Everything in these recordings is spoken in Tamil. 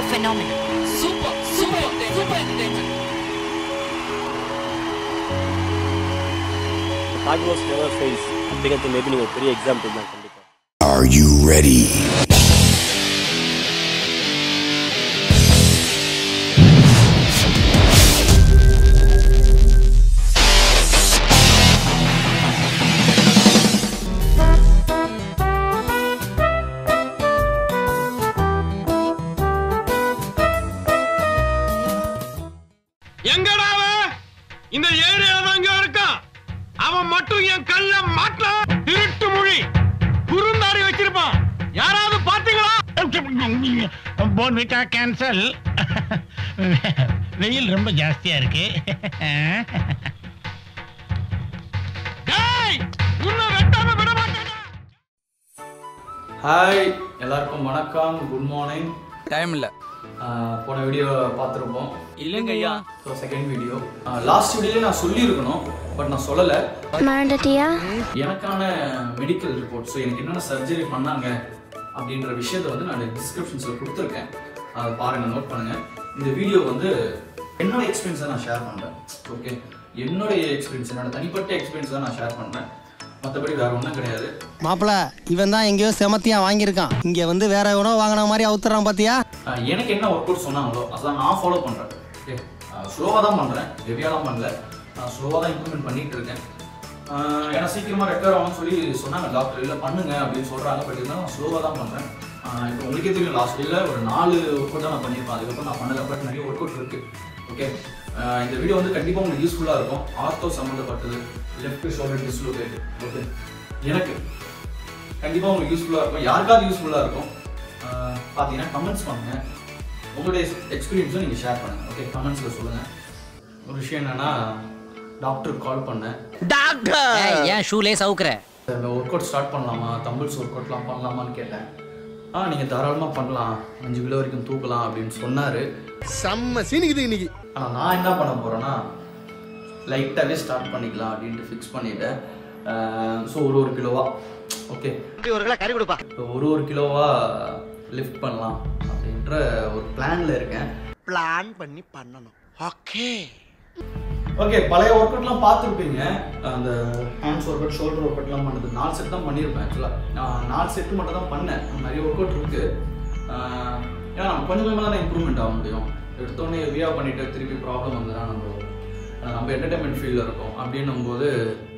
phenomenal. Super, super, super entertainment. Hard works never fails அப்படிங்கிறது மேபி நீங்கள் ஒரு பெரிய எக்ஸாம்பிள் தான் கண்டிப்பாக Are you ready? எங்கடா அவன் இந்த ஏரியால தான் இங்க இருக்கான் அவன் மட்டும் என் கல்ல மாட்ட திருட்டு மொழி குறுந்தாடி வச்சிருப்பான் யாராவது பாத்தீங்களா போன்விட்டா கேன்சல் வெயில் ரொம்ப ஜாஸ்தியா இருக்கு டேய் உன்னை வெட்டாம விட மாட்டேன் ஹாய் எல்லாருக்கும் வணக்கம் குட் மார்னிங் டைம் இல்ல போன வீடியோ பார்த்துருப்போம் இல்லைங்க ஐயா ஸோ செகண்ட் வீடியோ லாஸ்ட் வீடியோல நான் சொல்லியிருக்கணும் பட் நான் சொல்லலை மறந்துட்டியா எனக்கான மெடிக்கல் ரிப்போர்ட் ஸோ எனக்கு என்னென்ன சர்ஜரி பண்ணாங்க அப்படின்ற விஷயத்த வந்து நான் டிஸ்கிரிப்ஷன்ஸில் கொடுத்துருக்கேன் அதை பாருங்கள் நோட் பண்ணுங்கள் இந்த வீடியோ வந்து என்னோட எக்ஸ்பீரியன்ஸை நான் ஷேர் பண்ணுறேன் ஓகே என்னுடைய எக்ஸ்பீரியன்ஸ் என்னோட தனிப்பட்ட எக்ஸ்பீரியன்ஸ் தான் நான் ஷேர் பண்ணுறேன் மற்றபடி வேறு ஒன்றும் கிடையாது மாப்பிள இவன் தான் எங்கேயோ செமத்தியா வாங்கியிருக்கான் இங்க வந்து வேற எவனோ வாங்கின மாதிரி அவுத்துறான் பாத்தியா ஆஹ் எனக்கு என்ன ஒர்க் அவுட் சொன்னாங்களோ அதான் நான் ஃபாலோ பண்ணுறேன் ஓகே ஸ்லோவாக தான் பண்ணுறேன் ஹெவியாலாம் பண்ணல நான் ஸ்லோவாக தான் இம்ப்ளிமெண்ட் பண்ணிட்டு இருக்கேன் ஆஹ் ஏன்னா சீக்கிரமாக ரெக்கவர் ஆகும்னு சொல்லி சொன்னாங்க டாக்டர் இல்லை பண்ணுங்க அப்படின்னு சொல்கிறாங்க பட் இருந்தாலும் நான் ஸ்லோவாக தான் பண்ணுறேன் இப்போ உங்களுக்கே தெரியும் லாஸ்ட் இல்லை ஒரு நாலு ஒர்க் அவுட் தான் நான் பண்ணியிருப்பேன் அதுக்கப்புறம் நான் பண்ணல பட் நிறைய ஒர்க் அவுட் இருக்குது ஓகே இந்த வீடியோ வந்து கண்டிப்பாக உங்களுக்கு யூஸ்ஃபுல்லாக இருக்கும் ஆர்த்தோ சம்மந்தப்பட்டது லெஃப்ட் ஷோல்டர் டிஸ்லோகேட் ஓகே எனக்கு கண்டிப்பாக உங்களுக்கு யூஸ்ஃபுல்லாக இருக்கும் யாருக்காவது யூஸ்ஃபுல்லாக இருக்கும் ஆஹ் பார்த்தீங்கன்னா கமெண்ட்ஸ் பண்ணுங்க உங்களுடைய எக்ஸ்பீரியன்ஸும் நீங்கள் ஷேர் பண்ணுங்க ஓகே கமெண்ட்ஸில் சொல்லுங்கள் ஒரு விஷயம் என்னன்னா டாக்டருக்கு கால் பண்ணேன் ஏன் ஷூலே சவுக்குற ஒர்க் அவுட் ஸ்டார்ட் பண்ணலாமா தம்பிள்ஸ் ஒர்க் அவுட்லாம் பண்ணலாமான்னு கேட்டேன் ஆ நீங்கள் தாராளமாக பண்ணலாம் அஞ்சு கிலோ வரைக்கும் தூக்கலாம் அப்படின்னு சொன்னார் செம்ம சீனிக்குது இன்னைக்கு ஆனால் நான் என்ன பண்ண போகிறேன்னா லைட்டாகவே ஸ்டார்ட் பண்ணிக்கலாம் அப்படின்ட்டு ஃபிக்ஸ் பண்ணிட்டேன் ஸோ ஒரு ஒரு கிலோவா ஓகே ஒரு கிலோ கறி கொடுப்பா இப்போ ஒரு ஒரு கிலோவா லிஃப்ட் பண்ணலாம் அப்படின்ற ஒரு பிளான்ல இருக்கேன் பிளான் பண்ணி பண்ணணும் ஓகே ஓகே பழைய ஒர்க் அவுட்லாம் பார்த்துருப்பீங்க அந்த ஹேண்ட்ஸ் ஒர்க் அவுட் ஷோல்டர் ஒர்க் அவுட்லாம் பண்ணது நாலு செட் தான் பண்ணியிருப்பேன் ஆக்சுவலாக நான் நாலு செட்டு மட்டும் தான் பண்ணேன் நிறைய ஒர்க் அவுட் இருக்கு ஆஹ் ஏன்னா நம்ம கொஞ்சம் கொஞ்சமாக தானே இம்ப்ரூவ்மெண்ட் ஆக முடியும் எடுத்தோடனே ஹெவியாக பண்ணிட்டு திருப்பி ப்ராப்ளம் வந்ததுன்னா நம்ம ஆஹ் நம்ம என்டர்டைன்மெண்ட் ஃபீல்டில் இருக்கோம் அப்படின்னும் போது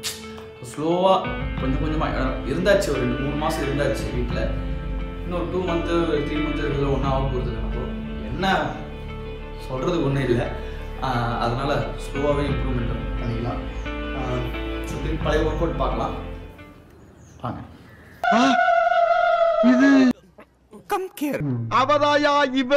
ஸ்லோவாக கொஞ்சம் கொஞ்சமாக இருந்தாச்சு ஒரு ரெண்டு மூணு மாதம் இருந்தாச்சு வீட்டில் இன்னொரு டூ மந்த்து த்ரீ மந்த்து இருக்கிறது ஒன்றும் ஆக போகுது நம்ம என்ன சொல்கிறதுக்கு ஒன்றும் இல்லை ஆஹ் அதனால ஸ்லோவாகவே இம்ப்ரூவ்மெண்ட் பண்ணிக்கலாம் ஆஹ் so திருப்பி பழைய ஒர்க் அவுட் பார்க்கலாம் வாங்க அவதாயா இவ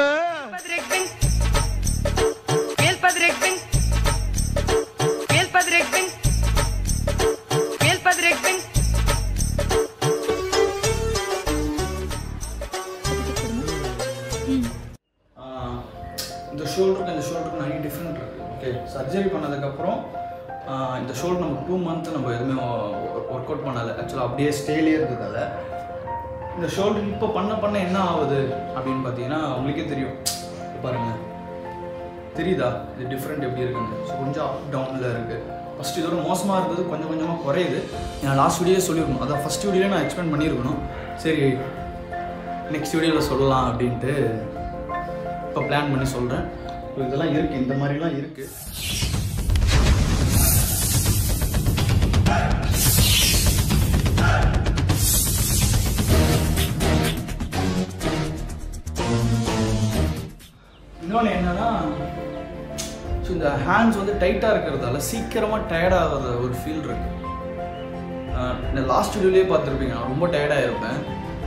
ஆஹ் இந்த ஷோல்டருக்கு இந்த ஷோல்டருக்கு நிறைய டிஃப்ரெண்ட் இருக்குது ஓகே சர்ஜரி பண்ணதுக்கப்புறம் ஆஹ் இந்த ஷோல்டர் நம்ம டூ மந்த் நம்ம எதுவுமே ஒர்க் அவுட் பண்ணலை ஆக்சுவலாக அப்படியே ஸ்டேலே இருந்ததால இந்த ஷோல்டர் இப்போ பண்ண பண்ண என்ன ஆகுது அப்படின்னு பார்த்தீங்கன்னா உங்களுக்கே தெரியும் இப்ப பாருங்க தெரியுதா இது டிஃப்ரெண்ட் எப்படி இருக்குன்னு ஸோ கொஞ்சம் அப் டவுனில் இருக்குது ஃபஸ்ட் இதோட மோசமாக இருந்தது கொஞ்சம் கொஞ்சமாக குறையுது நான் லாஸ்ட் வீடியோ சொல்லியிருக்கணும் அதான் ஃபஸ்ட் வீடியோவில் நான் எக்ஸ்பிளைன் பண்ணியிருக்கணும் சரி நெக்ஸ்ட் வீடியோவில் சொல்லலாம் அப்படின்ட்டு இப்போ பிளான் பண்ணி சொல்கிறேன் இதெல்லாம் இருக்குது இந்த மாதிரிலாம் இருக்குது இன்னொன்று என்னன்னா ஸோ இந்த ஹேண்ட்ஸ் வந்து டைட்டாக இருக்கிறதால சீக்கிரமாக டயர்ட் ஆகிற ஒரு ஃபீல் இருக்கு ஆஹ் இந்த லாஸ்ட் வீடியோலேயே பார்த்துருப்பீங்க நான் ரொம்ப டயர்டாக இருப்பேன்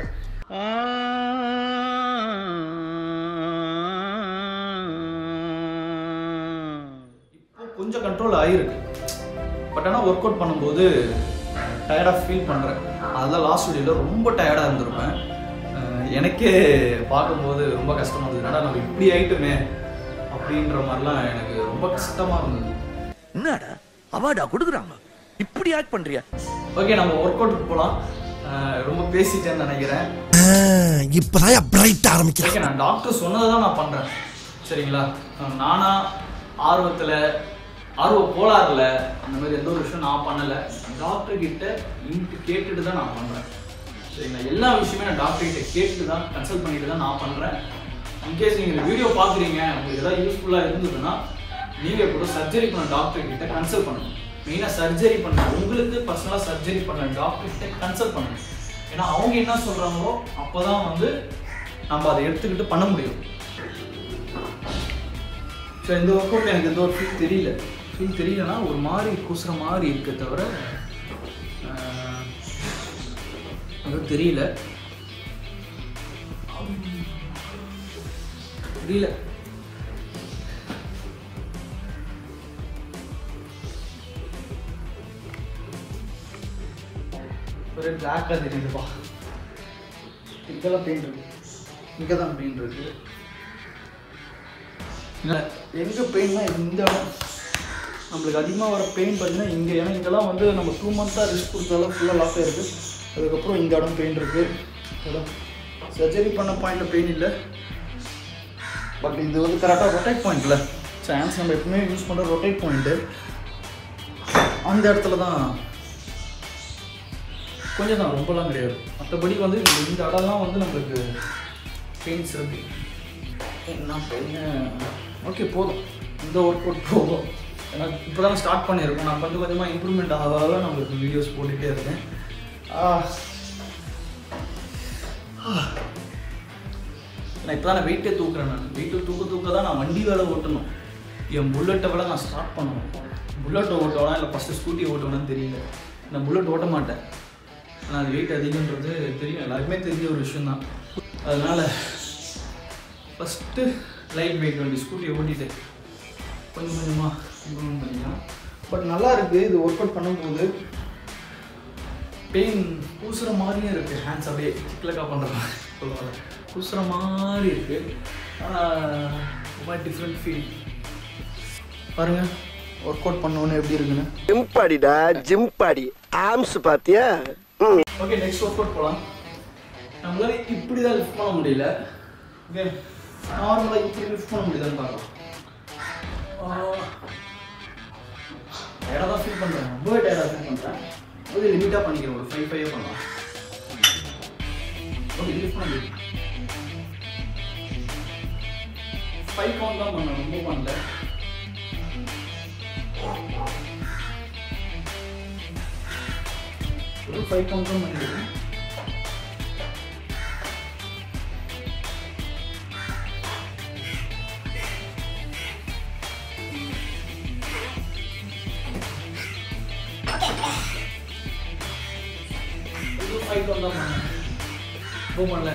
இப்போ கொஞ்சம் கண்ட்ரோல் ஆகிருக்கு பட் ஆனால் ஒர்க் அவுட் பண்ணும்போது டயர்டாக ஃபீல் பண்ணுறேன் அதெல்லாம் லாஸ்ட் வீடியோவில் ரொம்ப டயர்டாக இருந்திருப்பேன் அஹ் எனக்கே பார்க்கும்போது ரொம்ப கஷ்டமாக இருந்தது என்னடா நம்ம இப்படி ஆயிட்டுமே அப்படின்ற மாதிரிலாம் எனக்கு ரொம்ப கஷ்டமாக இருந்தது என்னடா அவார்டா கொடுக்குறாங்க இப்படி ஆக்ட் பண்றியா ஓகே நம்ம ஒர்க் அவுட்டுக்கு போகலாம் அஹ், ரொம்ப பேசிட்டேன்னு நினைக்கிறேன் இப்பதான் பிரைட் ஆரம்பிக்கிறேன் ஓகே நான் டாக்டர் சொன்னதை தான் நான் பண்ணுறேன் சரிங்களா அஹ் நானா ஆர்வத்தில் ஆர்வ கோளாறுல அந்த மாதிரி எந்த ஒரு விஷயம் நான் பண்ணலை டாக்டர் கிட்ட இன்ட்டு கேட்டுட்டு தான் நான் பண்ணுறேன் சரிங்களா எல்லா விஷயமே நான் டாக்டர் கிட்ட கேட்டுட்டு தான் கன்சல்ட் பண்ணிட்டு தான் நான் பண்ணுறேன் இன்கேஸ் நீங்கள் இந்த வீடியோ பார்க்குறீங்க உங்களுக்கு ஏதாவது யூஸ்ஃபுல்லாக இருந்ததுன்னா நீங்கள் கூட சர்ஜரி பண்ண டாக்டர் கிட்ட கன்சல்ட் பண்ணணும் மெயினாக சர்ஜரி பண்ண உங்களுக்கு பர்சனலாக சர்ஜரி பண்ண டாக்டர் கிட்ட கன்சல்ட் பண்ணணும் ஏன்னா அவங்க என்ன சொல்கிறாங்களோ அப்போ தான் வந்து நம்ம அதை எடுத்துக்கிட்டு பண்ண முடியும் ஸோ இந்த ஒர்க் அவுட் எனக்கு எந்த ஒரு ஃபீல் தெரியல ஃபீல் தெரியலனா ஒரு மாதிரி கூசுற மாதிரி இருக்க தவிர ஆஹ், எதுவும் தெரியல தெரியல ஒரே பிளாக்காக தெரியுதுப்பா இங்கெல்லாம் பெயிண்ட் இருக்கு இங்கே தான் பெயிண்ட் இருக்கு இல்லை எங்கே பெயின்னா இந்த இடம் நம்மளுக்கு அதிகமாக வர பெயின் பார்த்தீங்கன்னா இங்கே ஏன்னா இங்கெல்லாம் வந்து நம்ம டூ மந்த்தாக ரிஸ்க் கொடுத்தாலும் ஃபுல்லாக லாக் ஆயிருக்கு அதுக்கப்புறம் இந்த இடம் பெயின் இருக்கு இடம் சர்ஜரி பண்ண பாயிண்ட்டில் பெயின் இல்லை பட் இது வந்து கரெக்டாக ரொட்டேட் பாயிண்ட்ல சான்ஸ் நம்ம எப்பவுமே யூஸ் பண்ணுற ரொட்டேட் பாயிண்ட்டு அந்த இடத்துல தான் கொஞ்சம் தான் ரொம்பலாம் கிடையாது மற்றபடி வந்து இந்த இந்த இடம்லாம் வந்து நம்மளுக்கு பெயின்ஸ் இருக்கு என்ன பெயின் ஓகே போதும் இந்த ஒர்க் அவுட் போதும் ஏன்னா இப்போ தான் ஸ்டார்ட் பண்ணியிருக்கோம் நான் கொஞ்சம் கொஞ்சமாக இம்ப்ரூவ்மெண்ட் ஆகாத நம்மளுக்கு வீடியோஸ் போட்டுகிட்டே இருக்கேன் ஆ. ஆ. நான் இப்போ தான் வெயிட்டே தூக்குறேன் நான் வெயிட்டை தூக்க தூக்க தான் நான் வண்டி வேலை ஓட்டணும் என் புல்லட்டை விட நான் ஸ்டார்ட் பண்ணணும் புல்லட் ஓட்டணும் இல்லை ஃபஸ்ட்டு ஸ்கூட்டி ஓட்டணும்னு தெரியல நான் புல்லட் ஓட்ட மாட்டேன் ஆனால் அது வெயிட் அதிகன்றது தெரியும் எல்லாருக்குமே தெரிஞ்ச ஒரு விஷயந்தான் அதனால் ஃபஸ்ட்டு லைட் வெயிட் வண்டி ஸ்கூட்டியை ஓட்டிட்டு கொஞ்சம் கொஞ்சமாக இம்ப்ரூவ் பண்ணிக்கலாம் பட் நல்லா இருக்குது இது ஒர்க் அவுட் பண்ணும்போது பெயின் பூசுகிற மாதிரியும் இருக்குது ஹேண்ட்ஸ் அப்படியே கிளக்கா பண்ணுற மாதிரி சொல்லுவாங்க பூசுகிற மாதிரி இருக்குது ஆனால் ரொம்ப டிஃப்ரெண்ட் ஃபீல் பாருங்கள் ஒர்க் அவுட் பண்ணோன்னு எப்படி இருக்குன்னு ஜிம்பாடிடா ஜிம்பாடி ஆம்ஸ் பாத்தியா ஓகே நெக்ஸ்ட் ஒர்க் அவுட் போகலாம் நம்மளால இப்படி தான் லிஃப்ட் பண்ண முடியல ஓகே நார்மலாக இப்படி லிஃப்ட் பண்ண முடியுதான்னு பார்க்கலாம் டயர்டாக தான் ஃபீல் பண்ணுறேன் ரொம்பவே டயர்டாக ஃபீல் பண்ணுறேன் அது லிமிட்டாக பண்ணிக்கிறேன் ஒரு ஃபைவ் ஃபைவ் பண்ணலாம் ஓகே லிஃப்ட் பண்ண முடியும் ஃபைவ் கவுண்ட் தான் பண்ணேன் ரொம்ப பண்ணல ஒரு ஃபைவ் கவுண்ட் தான் பண்ணிருக்கேன் ஒரு ஃபைவ் கவுண்ட் தான் பண்ணேன் ரொம்ப பண்ணல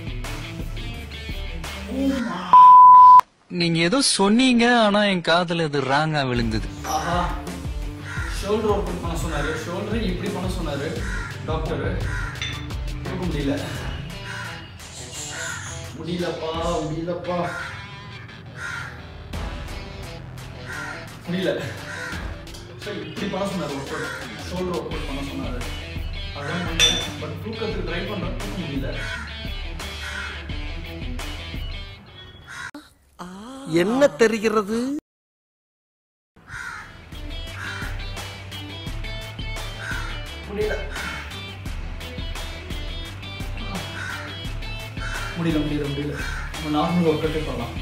நீங்க ஏதோ சொன்னீங்க ஆனா என் காதுல அது ராங்கா விழுந்தது ஆஹா ஷோல்டர் ஒர்க் பண்ண சொன்னாரு ஷோல்டர் இப்படி பண்ண சொன்னாரு டாக்டர் தூக்க முடியல முடியலப்பா முடியலப்பா முடியல சரி இப்படி பண்ண சொன்னாரு workout shoulder workout பண்ண சொன்னாரு அதான் பண்ணேன் பட் தூக்கத்துக்கு ட்ரை பண்ணுறேன் தூக்க முடியல என்ன தெரிகிறது முடியல முடியல முடியல முடியல நம்ம நார்மல் ஒர்க் அவுட்டே பண்ணலாம்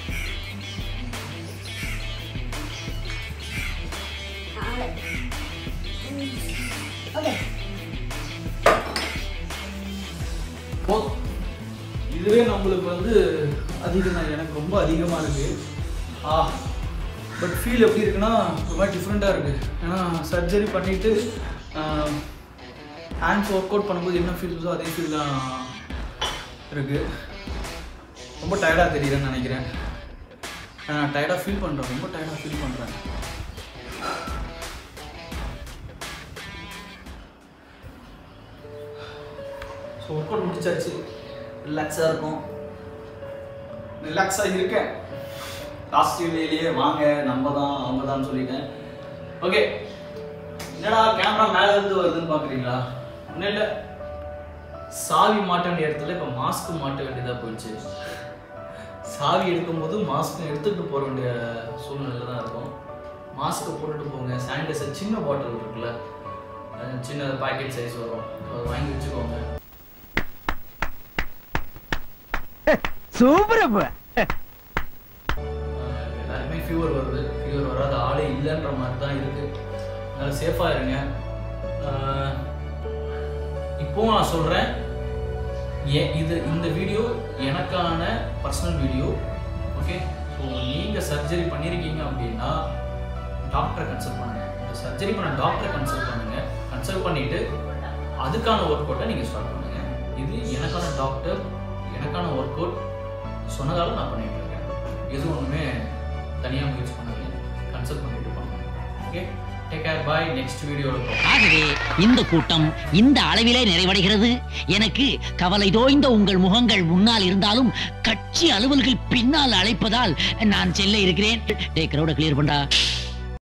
போதும் இதுவே நம்மளுக்கு வந்து அதிகம் தான் எனக்கு ரொம்ப அதிகமாக இருக்கு ஆ பட் ஃபீல் எப்படி இருக்குன்னா ரொம்ப டிஃப்ரெண்ட்டாக இருக்குது ஏன்னா சர்ஜரி பண்ணிவிட்டு ஹேண்ட்ஸ் ஒர்க் அவுட் பண்ணும்போது என்ன ஃபீல் இருந்தோ அதே ஃபீல் தான் இருக்குது ரொம்ப டயர்டாக தெரியுதுன்னு நினைக்கிறேன் நான் டயர்டாக ஃபீல் பண்ணுறேன் ரொம்ப டயர்டாக ஃபீல் பண்ணுறேன் ஸோ ஒர்க் அவுட் முடிச்சாச்சு ரிலாக்ஸாக இருக்கும் ரிலாக்ஸாக இருக்கேன் லாஸ்ட் வேலையிலேயே வாங்க நம்ம தான் அவங்க தான் சொல்லிட்டேன் ஓகே என்னடா கேமரா மேலே இருந்து வருதுன்னு பார்க்குறீங்களா ஒன்றும் இல்லை சாவி மாட்ட வேண்டிய இடத்துல இப்போ மாஸ்க் மாட்ட வேண்டியதாக போயிடுச்சு சாவி எடுக்கும்போது மாஸ்க் எடுத்துகிட்டு போக வேண்டிய சூழ்நிலை தான் இருக்கும் மாஸ்க்கை போட்டுட்டு போங்க சானிடைசர் சின்ன பாட்டில் இருக்குல்ல அஹ் சின்ன பாக்கெட் சைஸ் வரும் அதை வாங்கி வச்சுக்கோங்க ஆஹ் எல்லாருமே ஃபீவர் வருது ஃபீவர் வராத ஆளே இல்லைன்ற மாதிரி தான் இருக்கு அதனால சேஃபாக இருங்க ஆஹ் இப்போவும் நான் சொல்கிறேன் ஏன் இது இந்த வீடியோ எனக்கான பர்சனல் வீடியோ ஓகே ஸோ நீங்கள் சர்ஜரி பண்ணியிருக்கீங்க அப்படின்னா டாக்டரை கன்சல்ட் பண்ணுங்க இந்த சர்ஜரி பண்ண டாக்டரை கன்சல்ட் பண்ணுங்க கன்சல்ட் பண்ணிட்டு அதுக்கான ஒர்க் அவுட்டை நீங்கள் ஸ்டார்ட் பண்ணுங்க இது எனக்கான டாக்டர் எனக்கான ஒர்க் அவுட் சொன்னதால நான் பண்ணிட்டு இருக்கேன் எது ஒன்றுமே தனியாக முயற்சி பண்ணாதீங்க கன்சல்ட் பண்ணிட்டு பண்ணுங்க okay take care bye next வீடியோவில் பார்ப்போம் ஆகவே இந்த கூட்டம் இந்த அளவிலே நிறைவடைகிறது எனக்கு கவலை தோய்ந்த உங்கள் முகங்கள் முன்னால் இருந்தாலும் கட்சி அலுவல்கள் பின்னால் அழைப்பதால் நான் செல்ல இருக்கிறேன் டே கிரௌட கிளியர் பண்றா